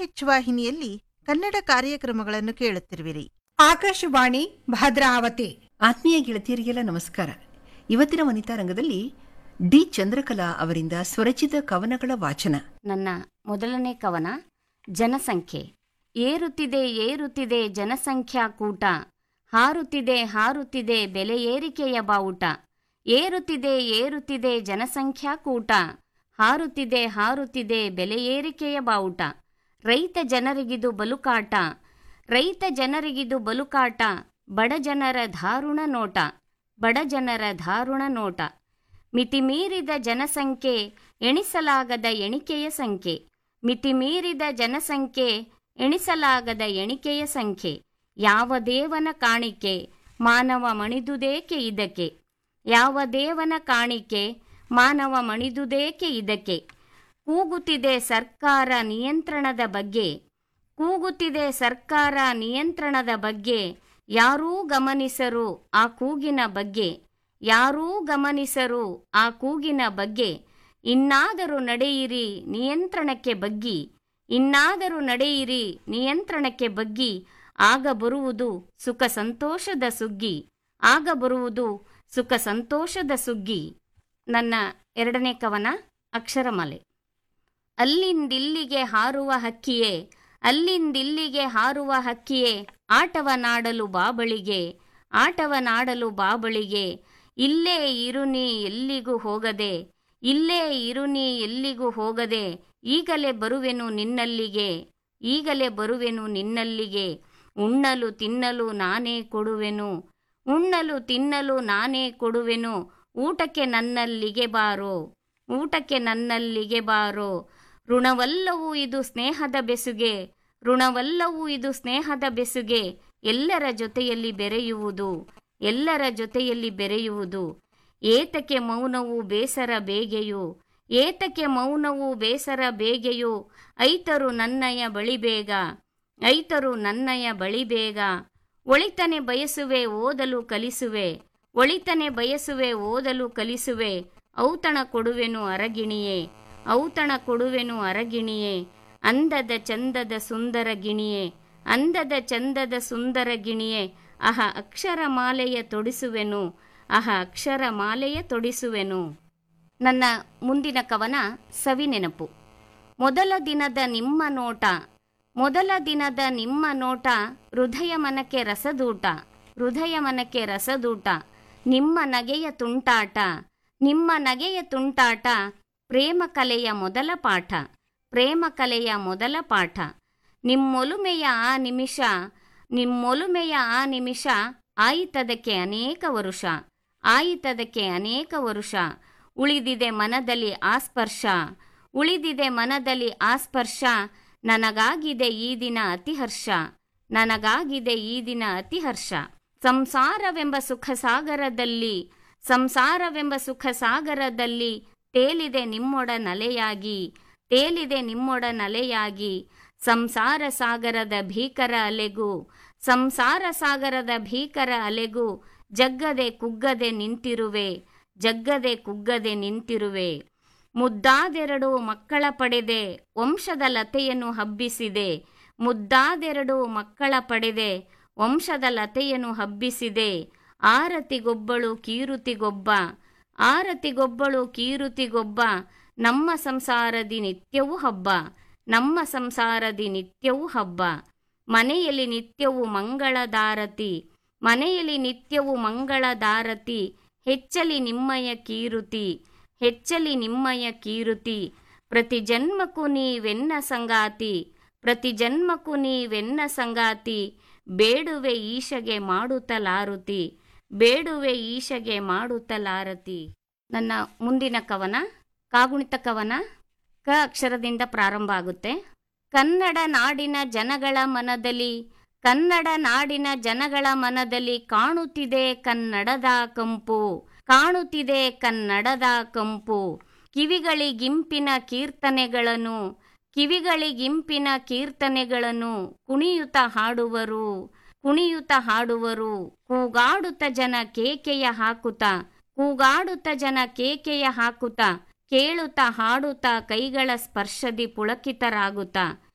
NH ವಾಹಿನಿಯಲ್ಲಿ ಕನ್ನಡ ಕಾರ್ಯಕ್ರಮಗಳನ್ನು ಕೇಳುತ್ತಿರುವಿರಿ ಆಕಾಶವಾಣಿ ಭದ್ರಾವತಿ ಆತ್ಮೀಯ ಗೆಳತಿಯರಿಗೆಲ್ಲ ನಮಸ್ಕಾರ ಇವತ್ತಿನ ವನಿತಾ ರಂಗದಲ್ಲಿ ಡಿ ಚಂದ್ರಕಲಾ ಅವರಿಂದ ಸ್ವರಚಿತ ಕವನಗಳ ವಾಚನ ನನ್ನ ಮೊದಲನೇ ಕವನ ಜನಸಂಖ್ಯೆ ಏರುತ್ತಿದೆ ಏರುತ್ತಿದೆ ಜನಸಂಖ್ಯಾ ಕೂಟ ಹಾರುತ್ತಿದೆ ಹಾರುತ್ತಿದೆ ಬೆಲೆ ಏರಿಕೆಯ ಬಾವುಟ ಏರುತ್ತಿದೆ ಏರುತ್ತಿದೆ ಜನಸಂಖ್ಯಾ ಕೂಟ ಹಾರುತ್ತಿದೆ ಹಾರುತ್ತಿದೆ ಬೆಲೆ ಏರಿಕೆಯ ಬಾವುಟ ರೈತ ಜನರಿಗಿದು ಬಲುಕಾಟ ರೈತ ಜನರಿಗಿದು ಬಲುಕಾಟ ಬಡ ಜನರ ದಾರುಣ ನೋಟ ಬಡ ಜನರ ದಾರುಣ ನೋಟ ಮಿತಿಮೀರಿದ ಜನಸಂಖ್ಯೆ ಎಣಿಸಲಾಗದ ಎಣಿಕೆಯ ಸಂಖ್ಯೆ ಮಿತಿಮೀರಿದ ಜನಸಂಖ್ಯೆ ಎಣಿಸಲಾಗದ ಎಣಿಕೆಯ ಸಂಖ್ಯೆ ಯಾವ ದೇವನ ಕಾಣಿಕೆ ಮಾನವ ಮಣಿದುದೇಕೆ ಇದಕ್ಕೆ ಯಾವ ದೇವನ ಕಾಣಿಕೆ ಮಾನವ ಮಣಿದುದೇಕೆ ಇದಕ್ಕೆ ಕೂಗುತ್ತಿದೆ ಸರ್ಕಾರ ನಿಯಂತ್ರಣದ ಬಗ್ಗೆ ಕೂಗುತ್ತಿದೆ ಸರ್ಕಾರ ನಿಯಂತ್ರಣದ ಬಗ್ಗೆ ಯಾರೂ ಗಮನಿಸರು ಆ ಕೂಗಿನ ಬಗ್ಗೆ ಯಾರೂ ಗಮನಿಸರು ಆ ಕೂಗಿನ ಬಗ್ಗೆ ಇನ್ನಾದರೂ ನಡೆಯಿರಿ ನಿಯಂತ್ರಣಕ್ಕೆ ಬಗ್ಗಿ ಇನ್ನಾದರೂ ನಡೆಯಿರಿ ನಿಯಂತ್ರಣಕ್ಕೆ ಬಗ್ಗಿ ಆಗ ಬರುವುದು ಸುಖ ಸಂತೋಷದ ಸುಗ್ಗಿ ಆಗ ಬರುವುದು ಸುಖ ಸಂತೋಷದ ಸುಗ್ಗಿ ನನ್ನ ಎರಡನೇ ಕವನ ಅಕ್ಷರಮಾಲೆ ಅಲ್ಲಿಂದಿಲ್ಲಿಗೆ ಹಾರುವ ಹಕ್ಕಿಯೇ ಅಲ್ಲಿಂದಿಲ್ಲಿಗೆ ಹಾರುವ ಹಕ್ಕಿಯೇ ಆಟವನಾಡಲು ಬಾಬಳಿಗೆ ಆಟವನಾಡಲು ಬಾಬಳಿಗೆ ಇಲ್ಲೇ ಇರುನಿ ಎಲ್ಲಿಗೂ ಹೋಗದೆ ಇಲ್ಲೇ ಇರುನಿ ಎಲ್ಲಿಗೂ ಹೋಗದೆ ಈಗಲೇ ಬರುವೆನು ನಿನ್ನಲ್ಲಿಗೆ ಈಗಲೇ ಬರುವೆನು ನಿನ್ನಲ್ಲಿಗೆ ಉಣ್ಣಲು ತಿನ್ನಲು ನಾನೇ ಕೊಡುವೆನು ಉಣ್ಣಲು ತಿನ್ನಲು ನಾನೇ ಕೊಡುವೆನು ಊಟಕ್ಕೆ ನನ್ನಲ್ಲಿಗೆ ಬಾರೋ ಊಟಕ್ಕೆ ನನ್ನಲ್ಲಿಗೆ ಬಾರೋ ಋಣವಲ್ಲವೂ ಇದು ಸ್ನೇಹದ ಬೆಸುಗೆ ಋಣವಲ್ಲವೂ ಇದು ಸ್ನೇಹದ ಬೆಸುಗೆ ಎಲ್ಲರ ಜೊತೆಯಲ್ಲಿ ಬೆರೆಯುವುದು ಎಲ್ಲರ ಜೊತೆಯಲ್ಲಿ ಬೆರೆಯುವುದು ಏತಕ್ಕೆ ಮೌನವು ಬೇಸರ ಬೇಗೆಯು ಏತಕ್ಕೆ ಮೌನವು ಬೇಸರ ಬೇಗೆಯು ಐತರು ನನ್ನಯ ಬಳಿ ಬೇಗ ಐತರು ನನ್ನಯ ಬಳಿ ಬೇಗ ಒಳಿತನೆ ಬಯಸುವೆ ಓದಲು ಕಲಿಸುವೆ ಒಳಿತನೆ ಬಯಸುವೆ ಓದಲು ಕಲಿಸುವೆ ಔತಣ ಕೊಡುವೆನು ಅರಗಿಣಿಯೇ ಔತಣ ಕೊಡುವೆನು ಅರಗಿಣಿಯೇ ಅಂದದ ಚಂದದ ಸುಂದರ ಗಿಣಿಯೇ ಅಂದದ ಚಂದದ ಸುಂದರ ಗಿಣಿಯೇ ಅಹ ಅಕ್ಷರ ಮಾಲೆಯ ತೊಡಿಸುವೆನು ಅಹ ಅಕ್ಷರ ಮಾಲೆಯ ತೊಡಿಸುವೆನು ನನ್ನ ಮುಂದಿನ ಕವನ ಸವಿನೆನಪು ಮೊದಲ ದಿನದ ನಿಮ್ಮ ನೋಟ ಮೊದಲ ದಿನದ ನಿಮ್ಮ ನೋಟ ಹೃದಯ ಮನಕ್ಕೆ ರಸದೂಟ ಹೃದಯ ಮನಕ್ಕೆ ರಸದೂಟ ನಿಮ್ಮ ನಗೆಯ ತುಂಟಾಟ ನಿಮ್ಮ ನಗೆಯ ತುಂಟಾಟ ಪ್ರೇಮ ಕಲೆಯ ಮೊದಲ ಪಾಠ ಪ್ರೇಮ ಕಲೆಯ ಮೊದಲ ಪಾಠ ನಿಮ್ಮೊಲುಮೆಯ ಆ ನಿಮಿಷ ನಿಮ್ಮೊಲುಮೆಯ ಆ ನಿಮಿಷ ಆಯಿತದಕ್ಕೆ ಅನೇಕ ವರುಷ ಆಯಿತದಕ್ಕೆ ಅನೇಕ ವರುಷ ಉಳಿದಿದೆ ಮನದಲ್ಲಿ ಆ ಸ್ಪರ್ಶ ಉಳಿದಿದೆ ಮನದಲ್ಲಿ ಆ ಸ್ಪರ್ಶ ನನಗಾಗಿದೆ ಈ ದಿನ ಅತಿಹರ್ಷ ನನಗಾಗಿದೆ ಈ ದಿನ ಅತಿಹರ್ಷ ಸಂಸಾರವೆಂಬ ಸುಖ ಸಾಗರದಲ್ಲಿ ಸಂಸಾರವೆಂಬ ಸುಖ ಸಾಗರದಲ್ಲಿ ತೇಲಿದೆ ನಿಮ್ಮೊಡ ನಲೆಯಾಗಿ ತೇಲಿದೆ ನಿಮ್ಮೊಡ ನಲೆಯಾಗಿ ಸಂಸಾರ ಸಾಗರದ ಭೀಕರ ಅಲೆಗೂ ಸಂಸಾರ ಸಾಗರದ ಭೀಕರ ಅಲೆಗೂ ಜಗ್ಗದೆ ಕುಗ್ಗದೆ ನಿಂತಿರುವೆ ಜಗ್ಗದೆ ಕುಗ್ಗದೆ ನಿಂತಿರುವೆ ಮುದ್ದಾದೆರಡು ಮಕ್ಕಳ ಪಡೆದೆ ವಂಶದ ಲತೆಯನ್ನು ಹಬ್ಬಿಸಿದೆ ಮುದ್ದಾದೆರಡು ಮಕ್ಕಳ ಪಡೆದೆ ವಂಶದ ಲತೆಯನ್ನು ಹಬ್ಬಿಸಿದೆ ಆರತಿಗೊಬ್ಬಳು ಕೀರುತಿಗೊಬ್ಬ ಆರತಿಗೊಬ್ಬಳು ಕೀರುತಿಗೊಬ್ಬ ನಮ್ಮ ಸಂಸಾರದಿ ನಿತ್ಯವೂ ಹಬ್ಬ ನಮ್ಮ ಸಂಸಾರದಿ ನಿತ್ಯವೂ ಹಬ್ಬ ಮನೆಯಲ್ಲಿ ನಿತ್ಯವೂ ಮಂಗಳದಾರತಿ ಮನೆಯಲ್ಲಿ ನಿತ್ಯವೂ ಮಂಗಳದಾರತಿ ಹೆಚ್ಚಲಿ ನಿಮ್ಮಯ ಕೀರುತಿ ಹೆಚ್ಚಲಿ ನಿಮ್ಮಯ ಕೀರುತಿ ಪ್ರತಿ ಜನ್ಮಕ್ಕೂ ನೀವೆನ್ನ ಸಂಗಾತಿ ಪ್ರತಿ ಜನ್ಮಕ್ಕೂ ನೀವೆನ್ನ ಸಂಗಾತಿ ಬೇಡುವೆ ಈಶಗೆ ಮಾಡುತ್ತಲಾರುತಿ ಬೇಡುವೆ ಈಶಗೆ ಮಾಡುತ್ತಲಾರತಿ ನನ್ನ ಮುಂದಿನ ಕವನ ಕಾಗುಣಿತ ಕವನ ಕ ಅಕ್ಷರದಿಂದ ಪ್ರಾರಂಭ ಆಗುತ್ತೆ ಕನ್ನಡ ನಾಡಿನ ಜನಗಳ ಮನದಲ್ಲಿ ಕನ್ನಡ ನಾಡಿನ ಜನಗಳ ಮನದಲ್ಲಿ ಕಾಣುತ್ತಿದೆ ಕನ್ನಡದ ಕಂಪು ಕಾಣುತ್ತಿದೆ ಕನ್ನಡದ ಕಂಪು ಕಿವಿಗಳಿಗಿಂಪಿನ ಕೀರ್ತನೆಗಳನ್ನು ಕಿವಿಗಳಿಗಿಂಪಿನ ಕೀರ್ತನೆಗಳನ್ನು ಕುಣಿಯುತ್ತ ಹಾಡುವರು ಕುಣಿಯುತ್ತ ಹಾಡುವರು ಕೂಗಾಡುತ್ತ ಜನ ಕೇಕೆಯ ಹಾಕುತ್ತ ಕೂಗಾಡುತ್ತ ಜನ ಕೇಕೆಯ ಹಾಕುತ್ತ ಕೇಳುತ್ತ ಹಾಡುತ್ತ ಕೈಗಳ ಸ್ಪರ್ಶದಿ ಪುಳಕಿತರಾಗುತ್ತ